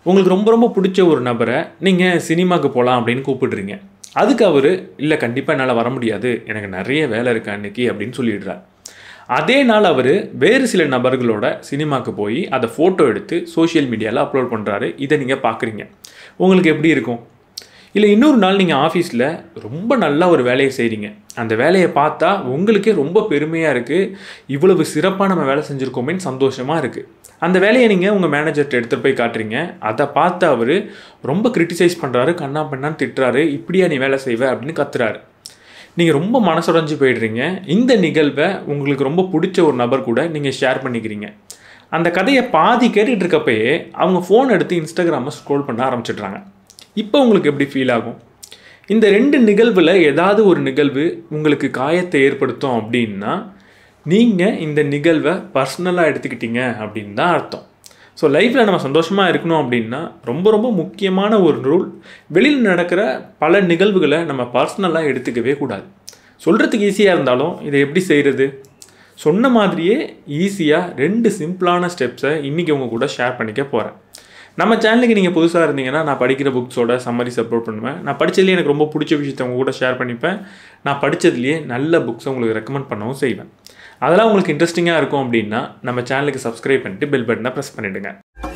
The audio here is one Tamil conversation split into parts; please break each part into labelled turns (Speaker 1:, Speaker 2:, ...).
Speaker 1: உங்களுக்கு ரொம்ப ரொம்ப பிடிச்ச ஒரு நபரை நீங்கள் சினிமாவுக்கு போகலாம் அப்படின்னு கூப்பிடுறீங்க அதுக்கு அவர் இல்லை கண்டிப்பாக என்னால் வர முடியாது எனக்கு நிறைய வேலை இருக்கு அன்னைக்கு அப்படின்னு சொல்லிடுறார் அதே நாள் அவர் வேறு சில நபர்களோட சினிமாவுக்கு போய் அதை ஃபோட்டோ எடுத்து சோஷியல் மீடியாவில் அப்லோட் பண்ணுறாரு இதை நீங்கள் பார்க்குறீங்க உங்களுக்கு எப்படி இருக்கும் இல்லை இன்னொரு நாள் நீங்கள் ஆஃபீஸில் ரொம்ப நல்லா ஒரு வேலையை செய்கிறீங்க அந்த வேலையை பார்த்தா உங்களுக்கே ரொம்ப பெருமையாக இருக்குது இவ்வளவு சிறப்பாக நம்ம வேலை செஞ்சுருக்கோமேன்னு சந்தோஷமாக இருக்குது அந்த வேலையை நீங்கள் உங்கள் மேனேஜர்கிட்ட எடுத்துகிட்டு போய் காட்டுறீங்க அதை பார்த்து அவர் ரொம்ப கிரிட்டிசைஸ் பண்ணுறாரு கண்ணா பண்ணான்னு திட்டுறாரு இப்படியா நீ வேலை செய்வ அப்படின்னு கத்துறாரு நீங்கள் ரொம்ப மனசுடைஞ்சு போயிடுறீங்க இந்த நிகழ்வை உங்களுக்கு ரொம்ப பிடிச்ச ஒரு நபர் கூட நீங்கள் ஷேர் பண்ணிக்கிறீங்க அந்த கதையை பாதி கேட்டுட்டு இருக்கப்பயே அவங்க ஃபோன் எடுத்து இன்ஸ்டாகிராமை ஸ்க்ரோல் பண்ண ஆரம்பிச்சிடுறாங்க இப்போ உங்களுக்கு எப்படி ஃபீல் ஆகும் இந்த ரெண்டு நிகழ்வில் ஏதாவது ஒரு நிகழ்வு உங்களுக்கு காயத்தை ஏற்படுத்தும் அப்படின்னா நீங்கள் இந்த நிகழ்வை பர்சனலாக எடுத்துக்கிட்டீங்க அப்படின்னு தான் அர்த்தம் ஸோ லைஃப்பில் நம்ம சந்தோஷமாக இருக்கணும் அப்படின்னா ரொம்ப ரொம்ப முக்கியமான ஒரு ரூல் வெளியில் நடக்கிற பல நிகழ்வுகளை நம்ம பர்சனலாக எடுத்துக்கவே கூடாது சொல்கிறதுக்கு ஈஸியாக இருந்தாலும் இதை எப்படி செய்கிறது சொன்ன மாதிரியே ஈஸியாக ரெண்டு சிம்பிளான ஸ்டெப்ஸை இன்றைக்கி உங்கள் கூட ஷேர் பண்ணிக்க போகிறேன் நம்ம சேனலுக்கு நீங்கள் புதுசாக இருந்தீங்கன்னா நான் படிக்கிற புக்ஸோட சம்மரிஸ் அப்லோட் பண்ணுவேன் நான் படித்ததுலேயே எனக்கு ரொம்ப பிடிச்ச விஷயத்த உங்கள் கூட ஷேர் பண்ணிப்பேன் நான் படித்ததுலேயே நல்ல புக்ஸை உங்களுக்கு ரெக்கமெண்ட் பண்ணவும் செய்வேன் அதெல்லாம் உங்களுக்கு இன்ட்ரெஸ்டிங்காக இருக்கும் அப்படின்னா நம்ம சேனலுக்கு சப்ஸ்கிரைப் பண்ணிட்டு பெல் பட்டனை ப்ரெஸ் பண்ணிவிடுங்க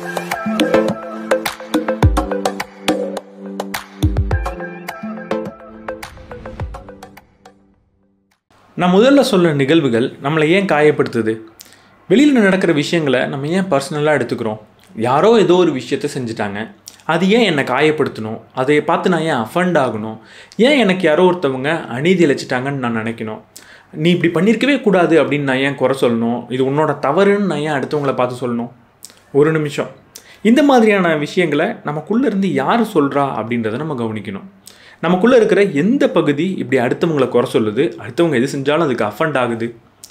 Speaker 1: நான் முதல்ல சொல்ல நிகழ்வுகள் நம்மளை ஏன் காயப்படுத்துது வெளியில் நடக்கிற விஷயங்களை நம்ம ஏன் பர்சனலாக எடுத்துக்கிறோம் யாரோ ஏதோ ஒரு விஷயத்த செஞ்சுட்டாங்க அது ஏன் என்னை காயப்படுத்தணும் அதை பார்த்து நான் ஏன் அஃபண்ட் ஆகணும் ஏன் எனக்கு யாரோ ஒருத்தவங்க அநீதி அழைச்சிட்டாங்கன்னு நான் நினைக்கணும் நீ இப்படி பண்ணியிருக்கவே கூடாது அப்படின்னு நான் ஏன் குறை சொல்லணும் இது உன்னோட தவறுன்னு நான் ஏன் அடுத்தவங்கள பார்த்து சொல்லணும் ஒரு நிமிஷம் இந்த மாதிரியான விஷயங்களை நமக்குள்ளே இருந்து யார் சொல்கிறா அப்படின்றத நம்ம கவனிக்கணும் நமக்குள்ளே இருக்கிற எந்த பகுதி இப்படி அடுத்தவங்களை குறை சொல்லுது அடுத்தவங்க எது செஞ்சாலும் அதுக்கு அஃபண்ட் ஆகுது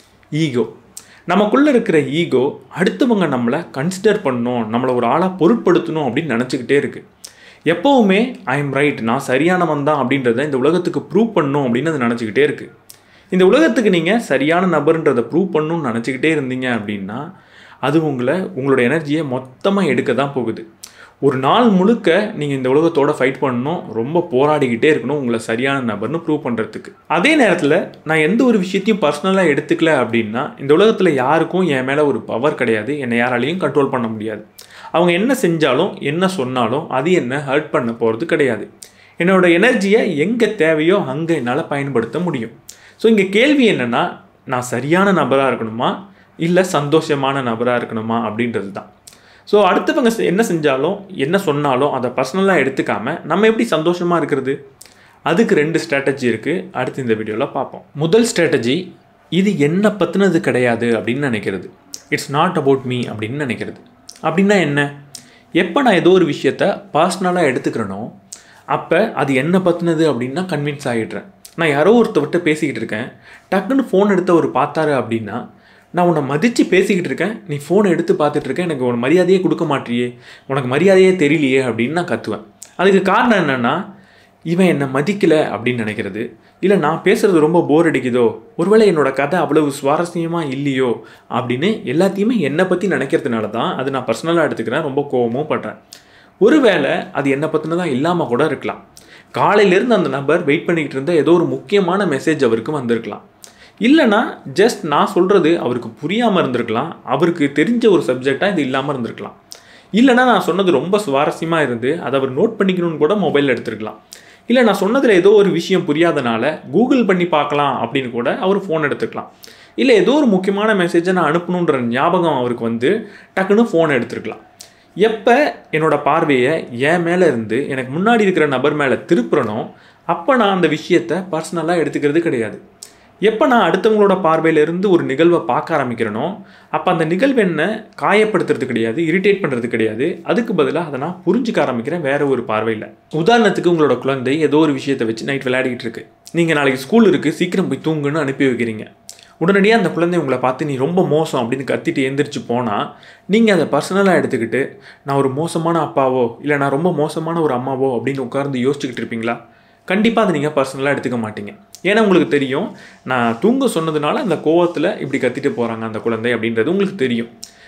Speaker 1: ஈகோ நமக்குள்ளே இருக்கிற ஈகோ அடுத்தவங்க நம்மளை கன்சிடர் பண்ணணும் நம்மளை ஒரு ஆளாக பொருட்படுத்தணும் அப்படின்னு நினச்சிக்கிட்டே இருக்குது எப்போவுமே ஐ எம் ரைட் நான் சரியானவன் தான் அப்படின்றத இந்த உலகத்துக்கு ப்ரூவ் பண்ணணும் அப்படின்னு அது நினச்சிக்கிட்டே இருக்குது இந்த உலகத்துக்கு நீங்கள் சரியான நபர்ன்றதை ப்ரூவ் பண்ணணும்னு நினச்சிக்கிட்டே இருந்தீங்க அப்படின்னா அது உங்களை உங்களோட எனர்ஜியை மொத்தமாக எடுக்க தான் போகுது ஒரு நாள் முழுக்க நீங்கள் இந்த உலகத்தோட ஃபைட் பண்ணணும் ரொம்ப போராடிக்கிட்டே இருக்கணும் உங்களை சரியான நபர்னு ப்ரூவ் பண்ணுறதுக்கு அதே நேரத்தில் நான் எந்த ஒரு விஷயத்தையும் பர்சனலாக எடுத்துக்கல அப்படின்னா இந்த உலகத்தில் யாருக்கும் என் மேலே ஒரு பவர் கிடையாது என்னை யாராலையும் கண்ட்ரோல் பண்ண முடியாது அவங்க என்ன செஞ்சாலும் என்ன சொன்னாலும் அது என்ன ஹர்ட் பண்ண போகிறது கிடையாது என்னோட எனர்ஜியை எங்கே தேவையோ அங்கே என்னால் பயன்படுத்த முடியும் ஸோ இங்கே கேள்வி என்னென்னா நான் சரியான நபராக இருக்கணுமா இல்லை சந்தோஷமான நபராக இருக்கணுமா அப்படின்றது தான் ஸோ அடுத்தவங்க செ- என்ன செஞ்சாலும் என்ன சொன்னாலும் அதை பர்சனலாக எடுத்துக்காம நம்ம எப்படி சந்தோஷமாக இருக்கிறது அதுக்கு ரெண்டு ஸ்ட்ராட்டஜி இருக்குது அடுத்து இந்த வீடியோவில் பார்ப்போம் முதல் ஸ்ட்ராட்டஜி இது என்ன பற்றினது கிடையாது அப்படின்னு நினைக்கிறது இட்ஸ் நாட் அபவுட் மீ அப்படின்னு நினைக்கிறது அப்படின்னா என்ன எப்போ நான் ஏதோ ஒரு விஷயத்த பர்சனலாக எடுத்துக்கிறேனோ அப்போ அது என்ன பற்றினது அப்படின்னா கன்வின்ஸ் ஆகிடுறேன் நான் யாரோ ஒருத்தவர்கிட்ட பேசிக்கிட்டு இருக்கேன் டக்குன்னு ஃபோன் எடுத்த ஒரு பார்த்தாரு அப்படின்னா நான் உன்னை மதித்து பேசிக்கிட்டு இருக்கேன் நீ ஃபோனை எடுத்து பார்த்துட்டு இருக்க எனக்கு உனக்கு மரியாதையே கொடுக்க மாட்டியே உனக்கு மரியாதையே தெரியலையே அப்படின்னு நான் கத்துவேன் அதுக்கு காரணம் என்னென்னா இவன் என்னை மதிக்கலை அப்படின்னு நினைக்கிறது இல்லை நான் பேசுகிறது ரொம்ப போர் அடிக்குதோ ஒருவேளை என்னோட கதை அவ்வளவு சுவாரஸ்யமாக இல்லையோ அப்படின்னு எல்லாத்தையுமே என்னை பற்றி நினைக்கிறதுனால தான் அது நான் பர்சனலாக எடுத்துக்கிறேன் ரொம்ப கோவமும் படுறேன் ஒருவேளை அது என்னை பற்றினதாக இல்லாமல் கூட இருக்கலாம் காலையிலேருந்து அந்த நபர் வெயிட் பண்ணிக்கிட்டு இருந்த ஏதோ ஒரு முக்கியமான மெசேஜ் அவருக்கு வந்திருக்கலாம் இல்லைனா ஜஸ்ட் நான் சொல்கிறது அவருக்கு புரியாமல் இருந்திருக்கலாம் அவருக்கு தெரிஞ்ச ஒரு சப்ஜெக்டாக இது இல்லாமல் இருந்திருக்கலாம் இல்லைனா நான் சொன்னது ரொம்ப சுவாரஸ்யமாக இருந்து அதை அவர் நோட் பண்ணிக்கணும்னு கூட மொபைல் எடுத்துருக்கலாம் இல்லை நான் சொன்னதில் ஏதோ ஒரு விஷயம் புரியாதனால கூகுள் பண்ணி பார்க்கலாம் அப்படின்னு கூட அவர் ஃபோன் எடுத்துக்கலாம் இல்லை ஏதோ ஒரு முக்கியமான மெசேஜை நான் அனுப்பணுன்ற ஞாபகம் அவருக்கு வந்து டக்குன்னு ஃபோன் எடுத்துருக்கலாம் எப்போ என்னோட பார்வையை என் மேலே இருந்து எனக்கு முன்னாடி இருக்கிற நபர் மேலே திருப்புறனோ அப்போ நான் அந்த விஷயத்தை பர்சனலாக எடுத்துக்கிறது கிடையாது எப்போ நான் அடுத்தவங்களோட பார்வையிலிருந்து ஒரு நிகழ்வை பார்க்க ஆரம்பிக்கிறேனோ அப்போ அந்த நிகழ்வு என்ன காயப்படுத்துறது கிடையாது இரிட்டேட் பண்ணுறது கிடையாது அதுக்கு பதிலாக அதை நான் புரிஞ்சுக்க ஆரம்பிக்கிறேன் வேற ஒரு பார்வையில் உதாரணத்துக்கு உங்களோட குழந்தை ஏதோ ஒரு விஷயத்தை வச்சு நைட் விளையாடிக்கிட்டு இருக்கு நீங்கள் நாளைக்கு ஸ்கூல் இருக்குது சீக்கிரம் போய் தூங்குன்னு அனுப்பி வைக்கிறீங்க உடனடியாக அந்த குழந்தை உங்களை பார்த்து நீ ரொம்ப மோசம் அப்படின்னு கத்திட்டு எந்திரிச்சு போனால் நீங்கள் அதை பர்சனலாக எடுத்துக்கிட்டு நான் ஒரு மோசமான அப்பாவோ இல்லை நான் ரொம்ப மோசமான ஒரு அம்மாவோ அப்படின்னு உட்கார்ந்து யோசிச்சுக்கிட்டு இருப்பீங்களா கண்டிப்பாக அதை நீங்கள் பர்சனலாக எடுத்துக்க மாட்டீங்க ஏன்னா உங்களுக்கு தெரியும் நான் தூங்க சொன்னதுனால அந்த கோவத்தில் இப்படி கத்திட்டு போகிறாங்க அந்த குழந்தை அப்படின்றது உங்களுக்கு தெரியும்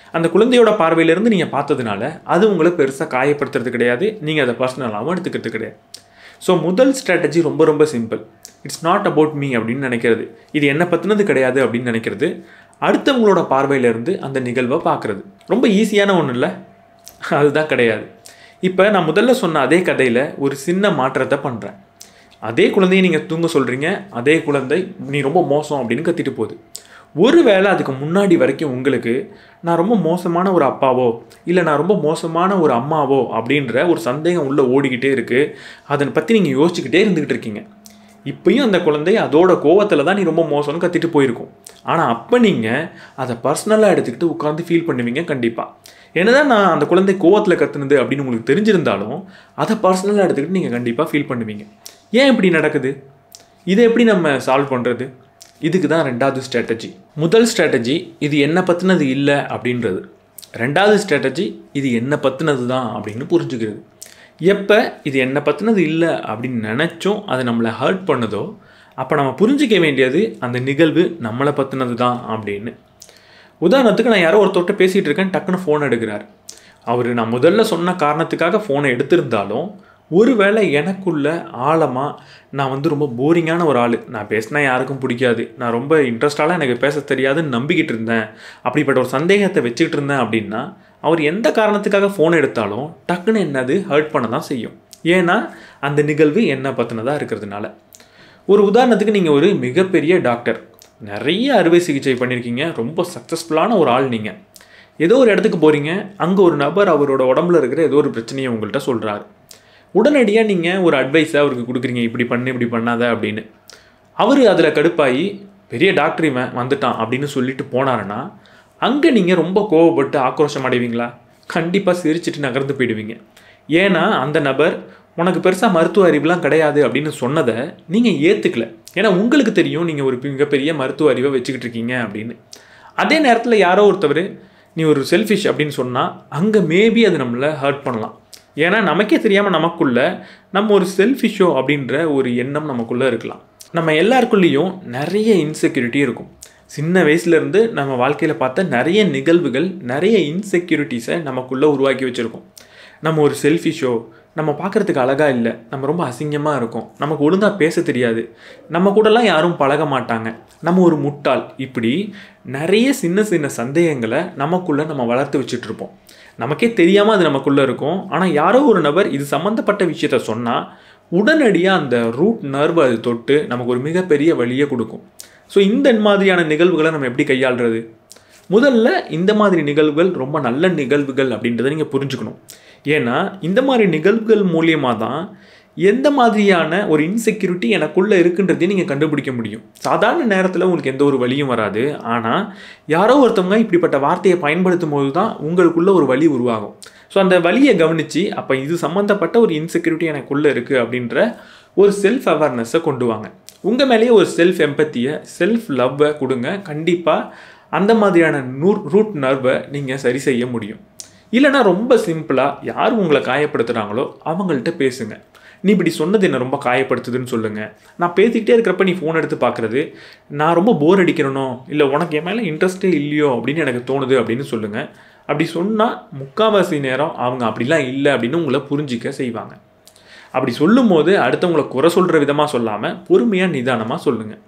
Speaker 1: அந்த குழந்தையோட பார்வையிலேருந்து நீங்கள் பார்த்ததுனால அது உங்களை பெருசாக காயப்படுத்துறது கிடையாது நீங்கள் அதை பர்சனலாகவும் எடுத்துக்கிறது கிடையாது ஸோ முதல் ஸ்ட்ராட்டஜி ரொம்ப ரொம்ப simple it's not about me அப்படின்னு நினைக்கிறது இது என்னை பற்றினது கிடையாது அப்படின்னு நினைக்கிறது அடுத்தவங்களோட பார்வையிலேருந்து அந்த நிகழ்வை பார்க்குறது ரொம்ப ஈஸியான ஒன்றும் இல்லை அதுதான் கிடையாது இப்போ நான் முதல்ல சொன்ன அதே கதையில் ஒரு சின்ன மாற்றத்தை பண்ணுறேன் அதே குழந்தையை நீங்கள் தூங்க சொல்கிறீங்க அதே குழந்தை நீ ரொம்ப மோசம் அப்படின்னு கத்திட்டு போகுது ஒருவேளை அதுக்கு முன்னாடி வரைக்கும் உங்களுக்கு நான் ரொம்ப மோசமான ஒரு அப்பாவோ இல்லை நான் ரொம்ப மோசமான ஒரு அம்மாவோ அப்படின்ற ஒரு சந்தேகம் உள்ளே ஓடிக்கிட்டே இருக்குது அதை பற்றி நீங்கள் யோசிச்சுக்கிட்டே இருந்துக்கிட்டு இருக்கீங்க இப்பயும் அந்த குழந்தை அதோட கோவத்தில் தான் நீ ரொம்ப மோசம்னு கத்திட்டு போயிருக்கும் ஆனால் அப்போ நீங்கள் அதை பர்சனலாக எடுத்துக்கிட்டு உட்காந்து ஃபீல் பண்ணுவீங்க கண்டிப்பாக என்னதான் நான் அந்த குழந்தை கோவத்தில் கத்துனது அப்படின்னு உங்களுக்கு தெரிஞ்சிருந்தாலும் அதை பர்சனலாக எடுத்துக்கிட்டு நீங்கள் கண்டிப்பாக ஃபீல் பண்ணுவீங்க ஏன் இப்படி நடக்குது இதை எப்படி நம்ம சால்வ் பண்ணுறது இதுக்கு தான் ரெண்டாவது ஸ்ட்ராட்டஜி முதல் ஸ்ட்ராட்டஜி இது என்னை பற்றினது இல்லை அப்படின்றது ரெண்டாவது ஸ்ட்ராட்டஜி இது என்னை பற்றினது தான் அப்படின்னு புரிஞ்சுக்கிறது எப்போ இது என்னை பற்றினது இல்லை அப்படின்னு நினச்சோம் அது நம்மளை ஹர்ட் பண்ணுதோ அப்போ நம்ம புரிஞ்சிக்க வேண்டியது அந்த நிகழ்வு நம்மளை பற்றினது தான் அப்படின்னு உதாரணத்துக்கு நான் யாரோ ஒருத்தர்கிட்ட பேசிகிட்டு இருக்கேன் டக்குன்னு ஃபோன் எடுக்கிறார் அவர் நான் முதல்ல சொன்ன காரணத்துக்காக ஃபோனை எடுத்திருந்தாலும் ஒருவேளை எனக்குள்ள ஆழமாக நான் வந்து ரொம்ப போரிங்கான ஒரு ஆள் நான் பேசினா யாருக்கும் பிடிக்காது நான் ரொம்ப இன்ட்ரெஸ்டாலாம் எனக்கு பேச தெரியாதுன்னு நம்பிக்கிட்டு இருந்தேன் அப்படிப்பட்ட ஒரு சந்தேகத்தை வச்சுக்கிட்டு இருந்தேன் அப்படின்னா அவர் எந்த காரணத்துக்காக ஃபோன் எடுத்தாலும் டக்குன்னு என்னது ஹர்ட் பண்ண தான் செய்யும் ஏன்னா அந்த நிகழ்வு என்ன பற்றினதாக இருக்கிறதுனால ஒரு உதாரணத்துக்கு நீங்கள் ஒரு மிகப்பெரிய டாக்டர் நிறைய அறுவை சிகிச்சை பண்ணியிருக்கீங்க ரொம்ப சக்ஸஸ்ஃபுல்லான ஒரு ஆள் நீங்கள் ஏதோ ஒரு இடத்துக்கு போகிறீங்க அங்கே ஒரு நபர் அவரோட உடம்புல இருக்கிற ஏதோ ஒரு பிரச்சனையை உங்கள்கிட்ட சொல்கிறாரு உடனடியாக நீங்கள் ஒரு அட்வைஸை அவருக்கு கொடுக்குறீங்க இப்படி பண்ணு இப்படி பண்ணாத அப்படின்னு அவர் அதில் கடுப்பாகி பெரிய டாக்டர் இவன் வந்துட்டான் அப்படின்னு சொல்லிட்டு போனாருன்னா அங்கே நீங்கள் ரொம்ப கோவப்பட்டு ஆக்ரோஷம் அடைவீங்களா கண்டிப்பாக சிரிச்சிட்டு நகர்ந்து போயிடுவீங்க ஏன்னா அந்த நபர் உனக்கு பெருசாக மருத்துவ அறிவுலாம் கிடையாது அப்படின்னு சொன்னதை நீங்கள் ஏற்றுக்கல ஏன்னா உங்களுக்கு தெரியும் நீங்கள் ஒரு மிகப்பெரிய மருத்துவ அறிவை வச்சுக்கிட்டு இருக்கீங்க அப்படின்னு அதே நேரத்தில் யாரோ ஒருத்தவர் நீ ஒரு செல்ஃபிஷ் அப்படின்னு சொன்னால் அங்கே மேபி அது நம்மளை ஹர்ட் பண்ணலாம் ஏன்னா நமக்கே தெரியாமல் நமக்குள்ள நம்ம ஒரு செல்ஃபிஷோ அப்படின்ற ஒரு எண்ணம் நமக்குள்ளே இருக்கலாம் நம்ம எல்லாருக்குள்ளேயும் நிறைய இன்செக்யூரிட்டி இருக்கும் சின்ன வயசுலேருந்து நம்ம வாழ்க்கையில் பார்த்த நிறைய நிகழ்வுகள் நிறைய இன்செக்யூரிட்டிஸை நமக்குள்ளே உருவாக்கி வச்சுருக்கோம் நம்ம ஒரு செல்ஃபிஷோ நம்ம பார்க்குறதுக்கு அழகாக இல்லை நம்ம ரொம்ப அசிங்கமாக இருக்கோம் நமக்கு ஒழுங்காக பேச தெரியாது நம்ம கூடலாம் யாரும் பழக மாட்டாங்க நம்ம ஒரு முட்டாள் இப்படி நிறைய சின்ன சின்ன சந்தேகங்களை நமக்குள்ளே நம்ம வளர்த்து வச்சுட்ருப்போம் நமக்கே தெரியாமல் அது நமக்குள்ளே இருக்கும் ஆனால் யாரோ ஒரு நபர் இது சம்மந்தப்பட்ட விஷயத்த சொன்னால் உடனடியாக அந்த ரூட் நர்வ் அது தொட்டு நமக்கு ஒரு மிகப்பெரிய வழியை கொடுக்கும் ஸோ இந்த மாதிரியான நிகழ்வுகளை நம்ம எப்படி கையாளுறது முதல்ல இந்த மாதிரி நிகழ்வுகள் ரொம்ப நல்ல நிகழ்வுகள் அப்படின்றத நீங்கள் புரிஞ்சுக்கணும் ஏன்னா இந்த மாதிரி நிகழ்வுகள் மூலியமாக தான் எந்த மாதிரியான ஒரு இன்செக்யூரிட்டி எனக்குள்ளே இருக்குன்றதையும் நீங்கள் கண்டுபிடிக்க முடியும் சாதாரண நேரத்தில் உங்களுக்கு எந்த ஒரு வழியும் வராது ஆனால் யாரோ ஒருத்தவங்க இப்படிப்பட்ட வார்த்தையை பயன்படுத்தும் போது தான் உங்களுக்குள்ள ஒரு வழி உருவாகும் ஸோ அந்த வழியை கவனித்து அப்போ இது சம்மந்தப்பட்ட ஒரு இன்செக்யூரிட்டி எனக்குள்ளே இருக்குது அப்படின்ற ஒரு செல்ஃப் அவேர்னஸை கொண்டு வாங்க உங்கள் மேலேயே ஒரு செல்ஃப் எம்பத்தியை செல்ஃப் லவ்வை கொடுங்க கண்டிப்பாக அந்த மாதிரியான நூ ரூட் நர்வை நீங்கள் சரி செய்ய முடியும் இல்லைனா ரொம்ப சிம்பிளாக யார் உங்களை காயப்படுத்துகிறாங்களோ அவங்கள்ட்ட பேசுங்க நீ இப்படி சொன்னது என்ன ரொம்ப காயப்படுத்துதுன்னு சொல்லுங்கள் நான் பேசிக்கிட்டே இருக்கிறப்ப நீ ஃபோன் எடுத்து பார்க்குறது நான் ரொம்ப போர் அடிக்கிறனோ இல்லை உனக்கு என் மேலே இன்ட்ரெஸ்ட்டே இல்லையோ அப்படின்னு எனக்கு தோணுது அப்படின்னு சொல்லுங்கள் அப்படி சொன்னால் முக்கால்வாசி நேரம் அவங்க அப்படிலாம் இல்லை அப்படின்னு உங்களை புரிஞ்சிக்க செய்வாங்க அப்படி சொல்லும்போது அடுத்தவங்களை குறை சொல்கிற விதமாக சொல்லாமல் பொறுமையாக நிதானமாக சொல்லுங்கள்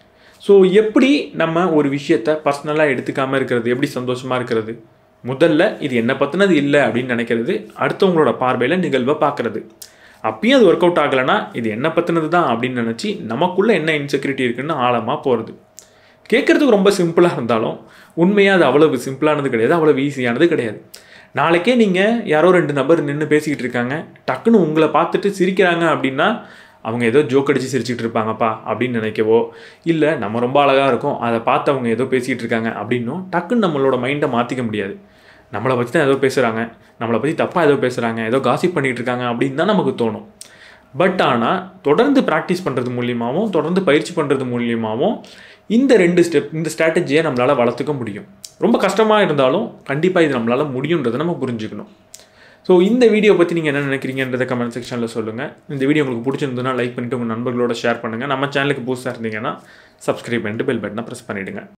Speaker 1: ஸோ எப்படி நம்ம ஒரு விஷயத்த பர்சனலாக எடுத்துக்காமல் இருக்கிறது எப்படி சந்தோஷமாக இருக்கிறது முதல்ல இது என்னை பற்றினது இல்லை அப்படின்னு நினைக்கிறது அடுத்தவங்களோட பார்வையில் நிகழ்வை பார்க்குறது அப்பயும் அது ஒர்க் அவுட் ஆகலைன்னா இது என்ன பற்றினது தான் அப்படின்னு நினச்சி நமக்குள்ளே என்ன இன்செக்யூரிட்டி இருக்குன்னு ஆழமாக போகிறது கேட்குறதுக்கு ரொம்ப சிம்பிளாக இருந்தாலும் உண்மையாக அது அவ்வளவு சிம்பிளானது கிடையாது அவ்வளவு ஈஸியானது கிடையாது நாளைக்கே நீங்கள் யாரோ ரெண்டு நபர் நின்று பேசிக்கிட்டு இருக்காங்க டக்குன்னு உங்களை பார்த்துட்டு சிரிக்கிறாங்க அப்படின்னா அவங்க ஏதோ ஜோக் அடித்து சிரிச்சிட்டு இருப்பாங்கப்பா அப்படின்னு நினைக்கவோ இல்லை நம்ம ரொம்ப அழகாக இருக்கும் அதை பார்த்து அவங்க ஏதோ பேசிக்கிட்டு இருக்காங்க அப்படின்னும் டக்குன்னு நம்மளோட மைண்டை மாற்றிக்க முடியாது நம்மளை பற்றி தான் ஏதோ பேசுகிறாங்க நம்மளை பற்றி தப்பாக ஏதோ பேசுகிறாங்க ஏதோ காசிப் பண்ணிகிட்டு இருக்காங்க அப்படின்னு தான் நமக்கு தோணும் பட் ஆனால் தொடர்ந்து ப்ராக்டிஸ் பண்ணுறது மூலியமாகவும் தொடர்ந்து பயிற்சி பண்ணுறது மூலியமாகவும் இந்த ரெண்டு ஸ்டெப் இந்த ஸ்ட்ராட்டஜியை நம்மளால் வளர்த்துக்க முடியும் ரொம்ப கஷ்டமாக இருந்தாலும் கண்டிப்பாக இது நம்மளால் முடியுன்றதை நம்ம புரிஞ்சுக்கணும் ஸோ இந்த வீடியோ பற்றி நீங்கள் என்ன நினைக்கிறீங்கன்றத கமெண்ட் செக்ஷனில் சொல்லுங்கள் இந்த வீடியோ உங்களுக்கு பிடிச்சிருந்ததுன்னா லைக் பண்ணிட்டு உங்கள் நண்பர்களோட ஷேர் பண்ணுங்கள் நம்ம சேனலுக்கு புதுசாக இருந்தீங்கன்னா சப்ஸ்கிரைப் பண்ணிட்டு பெல் பட்டனை ப்ரெஸ் பண்ணிவிடுங்க